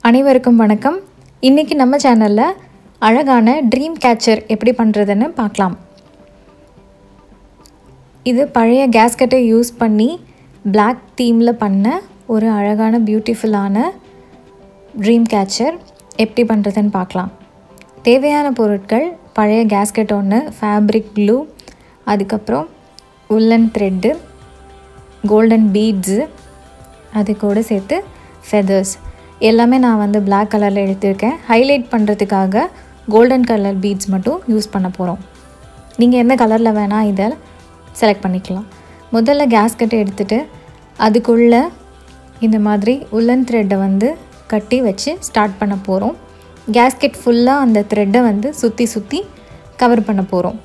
அனைவருக்கும் வணக்கம் இன்றைக்கி நம்ம சேனலில் அழகான ட்ரீம் கேச்சர் எப்படி பண்ணுறதுன்னு பார்க்கலாம் இது பழைய கேஸ்கெட்டை யூஸ் பண்ணி Black தீமில் பண்ண ஒரு அழகான பியூட்டிஃபுல்லான ட்ரீம் கேச்சர் எப்படி பண்ணுறதுன்னு பார்க்கலாம் தேவையான பொருட்கள் பழைய கேஸ்கெட் ஒன்று ஃபேப்ரிக் க்ளூ அதுக்கப்புறம் உல்லன் த்ரெட்டு கோல்டன் பீட்ஸு அது கூட சேர்த்து ஃபெதர்ஸ் எல்லாமே நான் வந்து Black கலரில் எடுத்திருக்கேன் ஹைலைட் பண்ணுறதுக்காக கோல்டன் கலர் பீட்ஸ் மட்டும் யூஸ் பண்ண போகிறோம் நீங்கள் எந்த கலரில் வேணால் இதை செலக்ட் பண்ணிக்கலாம் முதல்ல கேஸ்கெட்டை எடுத்துகிட்டு அதுக்குள்ளே இந்த மாதிரி உல்லன் த்ரெட்டை வந்து கட்டி வச்சு ஸ்டார்ட் பண்ண போகிறோம் கேஸ்கெட் ஃபுல்லாக அந்த த்ரெட்டை வந்து சுற்றி சுற்றி கவர் பண்ண போகிறோம்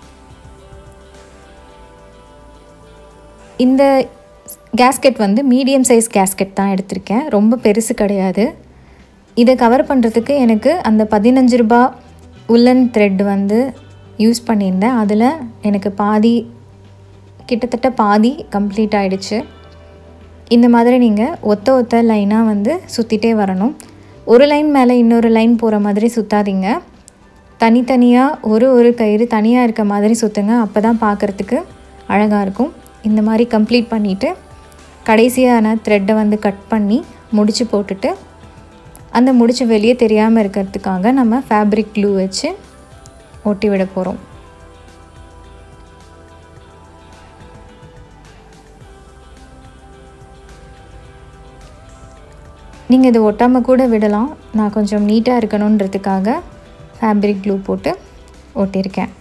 இந்த கேஸ்கெட் வந்து மீடியம் சைஸ் கேஸ்கெட் தான் எடுத்திருக்கேன் ரொம்ப பெருசு கிடையாது இதை கவர் பண்ணுறதுக்கு எனக்கு அந்த பதினஞ்சு ரூபா உல்லன் த்ரெட் வந்து யூஸ் பண்ணியிருந்தேன் அதில் எனக்கு பாதி கிட்டத்தட்ட பாதி கம்ப்ளீட் ஆகிடுச்சு இந்த மாதிரி நீங்கள் ஒத்த ஒத்த லைனாக வந்து சுற்றிட்டே வரணும் ஒரு லைன் மேலே இன்னொரு லைன் போகிற மாதிரி சுற்றாதீங்க தனித்தனியாக ஒரு ஒரு கயிறு தனியாக இருக்க மாதிரி சுற்றுங்க அப்போ தான் பார்க்குறதுக்கு அழகாக இருக்கும் இந்த மாதிரி கம்ப்ளீட் பண்ணிவிட்டு கடைசியான த்ரெட்டை வந்து கட் பண்ணி முடிச்சு போட்டுட்டு அந்த முடிச்சு வெளியே தெரியாமல் இருக்கிறதுக்காக நம்ம ஃபேப்ரிக் க்ளூ வச்சு ஒட்டி விட போகிறோம் நீங்கள் இது ஒட்டாமல் கூட விடலாம் நான் கொஞ்சம் நீட்டாக இருக்கணுன்றதுக்காக ஃபேப்ரிக் க்ளூ போட்டு ஒட்டியிருக்கேன்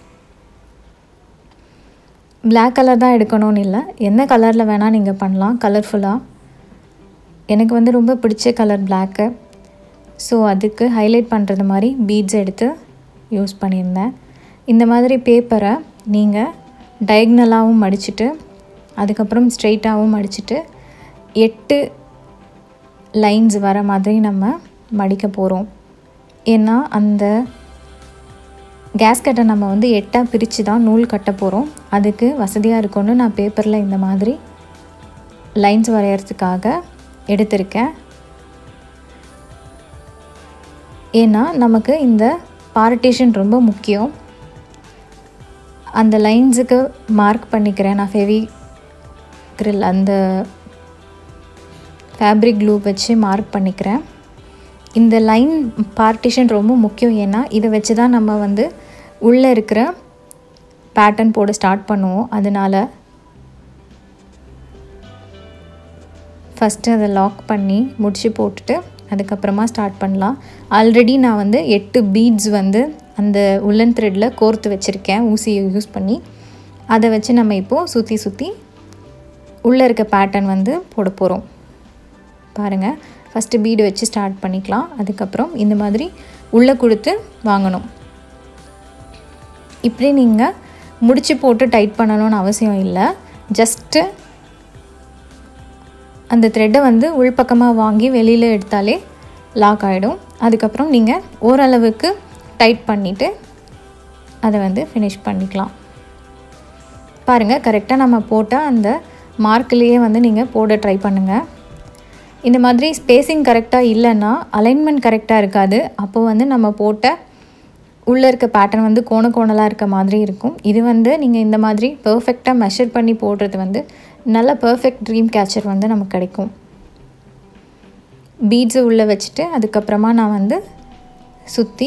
Black கலர் தான் எடுக்கணும்னு இல்லை என்ன கலரில் வேணால் நீங்கள் பண்ணலாம் கலர்ஃபுல்லாக எனக்கு வந்து ரொம்ப பிடிச்ச கலர் பிளாக்கு ஸோ அதுக்கு ஹைலைட் பண்ணுறது மாதிரி பீட்ஸ் எடுத்து யூஸ் பண்ணியிருந்தேன் இந்த மாதிரி பேப்பரை நீங்கள் டயக்னலாகவும் மடிச்சுட்டு அதுக்கப்புறம் ஸ்ட்ரெயிட்டாகவும் மடிச்சுட்டு எட்டு லைன்ஸ் வர மாதிரி நம்ம மடிக்க போகிறோம் ஏன்னா அந்த கேஸ்கட்டை நம்ம வந்து எட்டாக பிரித்து தான் நூல் கட்ட போகிறோம் அதுக்கு வசதியாக இருக்கும்னு நான் பேப்பரில் இந்த மாதிரி லைன்ஸ் வரைகிறதுக்காக எடுத்திருக்கேன் ஏன்னா நமக்கு இந்த பார்ட்டிஷன் ரொம்ப முக்கியம் அந்த லைன்ஸுக்கு மார்க் பண்ணிக்கிறேன் நான் ஃபெவி கிரில் அந்த ஃபேப்ரிக் க்ளூ வச்சு மார்க் பண்ணிக்கிறேன் இந்த லைன் பார்ட்டிஷன் ரொம்ப முக்கியம் ஏன்னா இதை வச்சு தான் நம்ம வந்து உள்ளே இருக்கிற பேட்டர்ன் போட ஸ்டார்ட் பண்ணுவோம் அதனால் ஃபஸ்ட்டு அதை லாக் பண்ணி முடிச்சு போட்டுட்டு அதுக்கப்புறமா ஸ்டார்ட் பண்ணலாம் ஆல்ரெடி நான் வந்து எட்டு பீட்ஸ் வந்து அந்த உல்லன் த்ரெட்டில் கோர்த்து வச்சுருக்கேன் ஊசியை யூஸ் பண்ணி அதை வச்சு நம்ம இப்போது சுற்றி சுற்றி உள்ளே இருக்க பேட்டர்ன் வந்து போட போகிறோம் பாருங்கள் ஃபஸ்ட்டு பீடு வச்சு ஸ்டார்ட் பண்ணிக்கலாம் அதுக்கப்புறம் இந்த மாதிரி உள்ளே கொடுத்து வாங்கணும் இப்படி நீங்கள் முடிச்சு போட்டு டைட் பண்ணணும்னு அவசியம் இல்லை ஜஸ்ட்டு அந்த த்ரெட்டை வந்து உள்பக்கமாக வாங்கி வெளியில் எடுத்தாலே லாக் ஆகிடும் அதுக்கப்புறம் நீங்கள் ஓரளவுக்கு டைட் பண்ணிவிட்டு அதை வந்து ஃபினிஷ் பண்ணிக்கலாம் பாருங்கள் கரெக்டாக நம்ம போட்டால் அந்த மார்க்லேயே வந்து நீங்கள் போட ட்ரை பண்ணுங்கள் இந்த மாதிரி ஸ்பேஸிங் கரெக்டாக இல்லைன்னா அலைன்மெண்ட் கரெக்டாக இருக்காது அப்போ வந்து நம்ம போட்ட உள்ளே இருக்க பேட்டர்ன் வந்து கோண கோணலாக இருக்க மாதிரி இருக்கும் இது வந்து நீங்கள் இந்த மாதிரி பர்ஃபெக்டாக மெஷர் பண்ணி போடுறது வந்து நல்ல பர்ஃபெக்ட் ட்ரீம் கேச்சர் வந்து நமக்கு கிடைக்கும் பீட்ஸை உள்ளே வச்சுட்டு அதுக்கப்புறமா நான் வந்து சுற்றி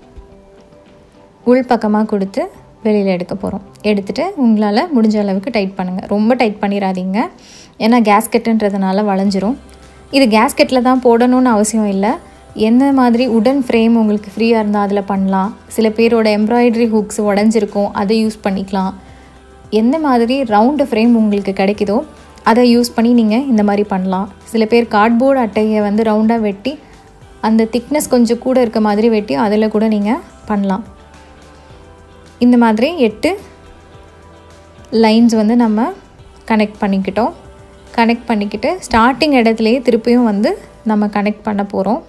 உள் பக்கமாக கொடுத்து வெளியில் எடுக்க போகிறோம் எடுத்துகிட்டு உங்களால் முடிஞ்ச அளவுக்கு டைட் பண்ணுங்கள் ரொம்ப டைட் பண்ணிடாதீங்க ஏன்னா கேஸ்கெட்டுன்றதுனால வளைஞ்சிரும் இது கேஸ்கெட்டில் தான் போடணும்னு அவசியம் இல்லை எந்த மாதிரி உடன் ஃப்ரேம் உங்களுக்கு ஃப்ரீயாக இருந்தால் அதில் பண்ணலாம் சில பேரோட எம்ப்ராய்டரி ஹூக்ஸ் உடஞ்சிருக்கும் அதை யூஸ் பண்ணிக்கலாம் எந்த மாதிரி ரவுண்டு ஃப்ரேம் உங்களுக்கு கிடைக்குதோ அதை யூஸ் பண்ணி நீங்கள் இந்த மாதிரி பண்ணலாம் சில பேர் கார்ட்போர்டு அட்டையை வந்து ரவுண்டாக வெட்டி அந்த திக்னஸ் கொஞ்சம் கூட இருக்க மாதிரி வெட்டி அதில் கூட நீங்கள் பண்ணலாம் இந்த மாதிரி எட்டு லைன்ஸ் வந்து நம்ம கனெக்ட் பண்ணிக்கிட்டோம் கனெக்ட் பண்ணிக்கிட்டு ஸ்டார்டிங் இடத்துலையே திருப்பியும் வந்து நம்ம கனெக்ட் பண்ண போகிறோம்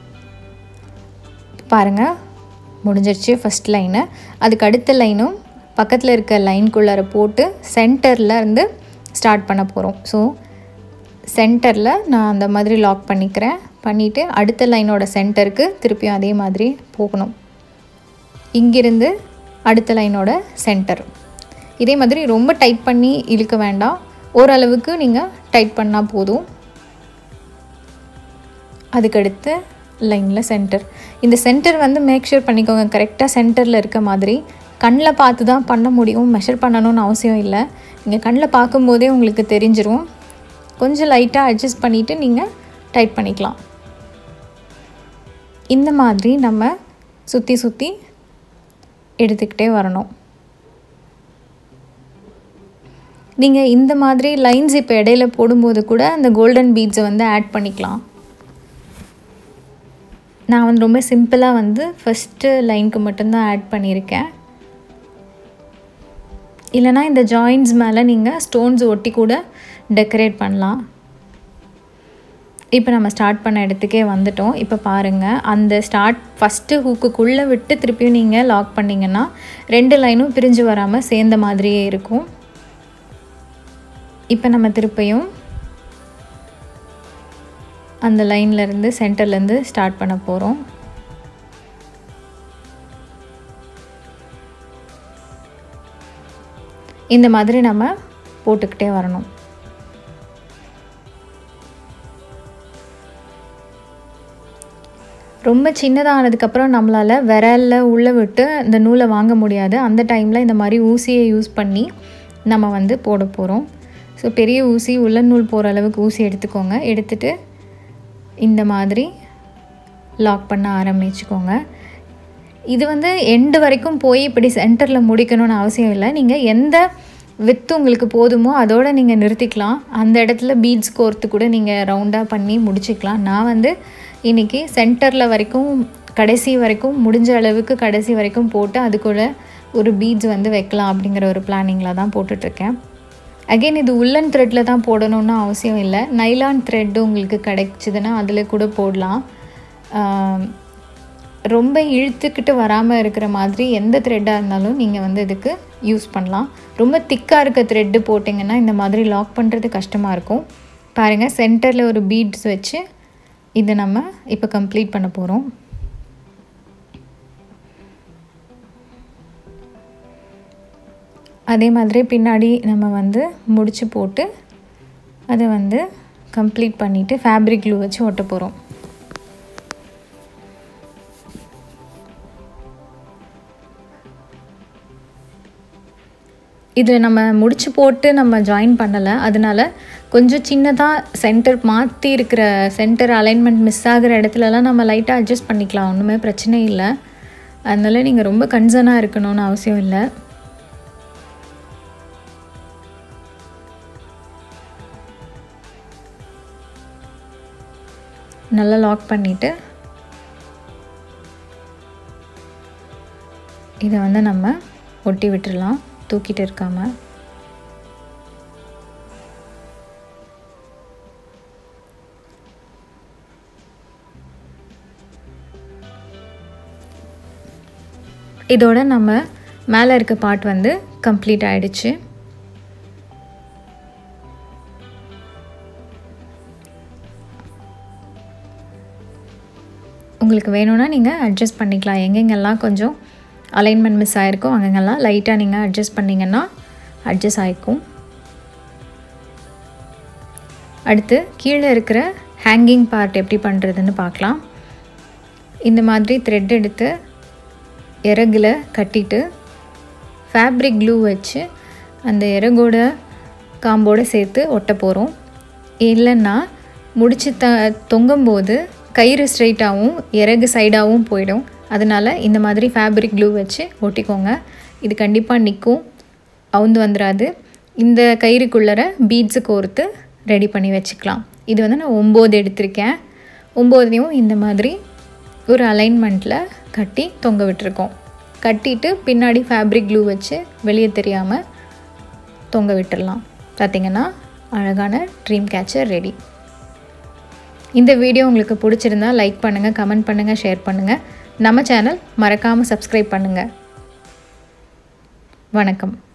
பாருங்கள் முடிஞ்சிருச்சு ஃபஸ்ட் லைனு அதுக்கு அடுத்த லைனும் பக்கத்தில் இருக்க லைன்குள்ளார போட்டு சென்டரில் இருந்து ஸ்டார்ட் பண்ண போகிறோம் ஸோ சென்டரில் நான் அந்த மாதிரி லாக் பண்ணிக்கிறேன் பண்ணிவிட்டு அடுத்த லைனோட சென்டருக்கு திருப்பியும் அதே மாதிரி போகணும் இங்கிருந்து அடுத்த லைனோட சென்டர் இதே மாதிரி ரொம்ப டைட் பண்ணி இழுக்க வேண்டாம் ஓரளவுக்கு நீங்கள் டைட் பண்ணால் போதும் அதுக்கடுத்து லைனில் சென்டர் இந்த சென்டர் வந்து மேக் ஷூர் பண்ணிக்கோங்க கரெக்டாக சென்டரில் இருக்க மாதிரி கண்ணில் பார்த்து தான் பண்ண முடியும் மெஷர் பண்ணணும்னு அவசியம் இல்லை நீங்கள் கண்ணில் பார்க்கும்போதே உங்களுக்கு தெரிஞ்சிரும் கொஞ்சம் லைட்டாக அட்ஜஸ்ட் பண்ணிவிட்டு நீங்கள் டைட் பண்ணிக்கலாம் இந்த மாதிரி நம்ம சுற்றி சுற்றி எடுத்துக்கிட்டே வரணும் நீங்கள் இந்த மாதிரி லைன்ஸ் இப்போ இடையில போடும்போது கூட அந்த கோல்டன் பீட்ஸை வந்து ஆட் பண்ணிக்கலாம் நான் வந்து ரொம்ப சிம்பிளாக வந்து ஃபஸ்ட்டு லைனுக்கு மட்டும்தான் ஆட் பண்ணியிருக்கேன் இல்லைனா இந்த ஜாயின்ஸ் மேலே நீங்கள் ஸ்டோன்ஸ் ஒட்டி கூட டெக்கரேட் பண்ணலாம் இப்போ நம்ம ஸ்டார்ட் பண்ண இடத்துக்கே வந்துட்டோம் இப்போ பாருங்கள் அந்த ஸ்டார்ட் ஃபஸ்ட்டு ஹூக்குக்குள்ளே விட்டு திருப்பியும் நீங்கள் லாக் பண்ணிங்கன்னா ரெண்டு லைனும் பிரிஞ்சு வராமல் சேர்ந்த மாதிரியே இருக்கும் இப்போ நம்ம திருப்பியும் அந்த லைன்லேருந்து சென்டர்லேருந்து ஸ்டார்ட் பண்ண போகிறோம் இந்த மாதிரி நம்ம போட்டுக்கிட்டே வரணும் ரொம்ப சின்னதானதுக்கப்புறம் நம்மளால் விரலில் உள்ளே விட்டு இந்த நூலை வாங்க முடியாது அந்த டைமில் இந்த மாதிரி ஊசியை யூஸ் பண்ணி நம்ம வந்து போட போகிறோம் ஸோ பெரிய ஊசி உள்ள நூல் போகிற அளவுக்கு ஊசி எடுத்துக்கோங்க எடுத்துகிட்டு இந்த மாதிரி லாக் பண்ண ஆரம்பிச்சுக்கோங்க இது வந்து எண்டு வரைக்கும் போய் இப்படி சென்டரில் முடிக்கணும்னு அவசியம் இல்லை நீங்கள் எந்த வித்து உங்களுக்கு போதுமோ அதோடு நீங்கள் நிறுத்திக்கலாம் அந்த இடத்துல பீட்ஸ் கோர்த்து கூட நீங்கள் ரவுண்டாக பண்ணி முடிச்சுக்கலாம் நான் வந்து இன்றைக்கி சென்டரில் வரைக்கும் கடைசி வரைக்கும் முடிஞ்ச அளவுக்கு கடைசி வரைக்கும் போட்டு அதுக்குள்ள ஒரு பீட்ஸ் வந்து வைக்கலாம் அப்படிங்கிற ஒரு பிளானிங்கில் தான் போட்டுட்ருக்கேன் அகெயின் இது உள்ளன் த்ரெட்டில் தான் போடணும்னு அவசியம் இல்லை நைலான் த்ரெட்டு உங்களுக்கு கிடைச்சிதுன்னா அதில் கூட போடலாம் ரொம்ப இழுத்துக்கிட்டு வராமல் இருக்கிற மாதிரி எந்த த்ரெட்டாக இருந்தாலும் நீங்கள் வந்து இதுக்கு யூஸ் பண்ணலாம் ரொம்ப திக்காக இருக்க த்ரெட்டு போட்டிங்கன்னா இந்த மாதிரி லாக் பண்ணுறது கஷ்டமாக இருக்கும் பாருங்கள் சென்டரில் ஒரு பீட்ஸ் வச்சு இதை நம்ம இப்போ கம்ப்ளீட் பண்ண போகிறோம் அதே மாதிரி பின்னாடி நம்ம வந்து முடிச்சு போட்டு அதை வந்து கம்ப்ளீட் பண்ணிவிட்டு ஃபேப்ரிக் க்ளூ வச்சு ஒட்ட போகிறோம் இதில் நம்ம முடிச்சு போட்டு நம்ம ஜாயின் பண்ணலை அதனால கொஞ்சம் சின்னதாக சென்டர் மாற்றி இருக்கிற சென்டர் அலைன்மெண்ட் மிஸ் ஆகிற இடத்துலலாம் நம்ம லைட்டாக அட்ஜஸ்ட் பண்ணிக்கலாம் ஒன்றுமே பிரச்சனை இல்லை அதனால நீங்கள் ரொம்ப கன்சர்னாக இருக்கணும்னு அவசியம் இல்லை நல்லா லாக் பண்ணிவிட்டு இதை வந்து நம்ம ஒட்டி விட்டுடலாம் தூக்கிட்டு இருக்காமல் இதோட நம்ம மேலே இருக்க பார்ட் வந்து கம்ப்ளீட் ஆயிடுச்சு உங்களுக்கு வேணும்னா நீங்கள் அட்ஜஸ்ட் பண்ணிக்கலாம் எங்கெங்கெல்லாம் கொஞ்சம் அலைன்மெண்ட் மிஸ் ஆகிருக்கோ அங்கங்கெல்லாம் லைட்டாக நீங்கள் அட்ஜஸ்ட் பண்ணிங்கன்னா அட்ஜஸ்ட் ஆகிக்கும் அடுத்து கீழே இருக்கிற ஹேங்கிங் பார்ட் எப்படி பண்ணுறதுன்னு பார்க்கலாம் இந்த மாதிரி த்ரெட் எடுத்து இறகுல கட்டிட்டு ஃபேப்ரிக் க்ளூ வச்சு அந்த இறகோட காம்போடு சேர்த்து ஒட்ட போகிறோம் இல்லைன்னா முடிச்சு த தொங்கும்போது கயிறு ஸ்ட்ரைட்டாகவும் இறகு சைடாகவும் போயிடும் அதனால் இந்த மாதிரி ஃபேப்ரிக் க்ளூ வச்சு ஒட்டிக்கோங்க இது கண்டிப்பாக நிற்கும் அவுந்து வந்துடாது இந்த கயிறுக்குள்ளர பீட்ஸு கோர்த்து ரெடி பண்ணி வச்சுக்கலாம் இது வந்து நான் ஒம்பது எடுத்திருக்கேன் ஒம்போதையும் இந்த மாதிரி ஒரு அலைன்மெண்ட்டில் கட்டி தொங்க விட்டுருக்கோம் கட்டிட்டு பின்னாடி ஃபேப்ரிக் க்ளூ வச்சு வெளியே தெரியாமல் தொங்க விட்டுடலாம் பார்த்திங்கன்னா அழகான ட்ரீம் கேச்சர் ரெடி இந்த வீடியோ உங்களுக்கு பிடிச்சிருந்தா லைக் பண்ணுங்கள் கமெண்ட் பண்ணுங்கள் ஷேர் பண்ணுங்கள் நம்ம சேனல் மறக்காமல் சப்ஸ்கிரைப் பண்ணுங்கள் வணக்கம்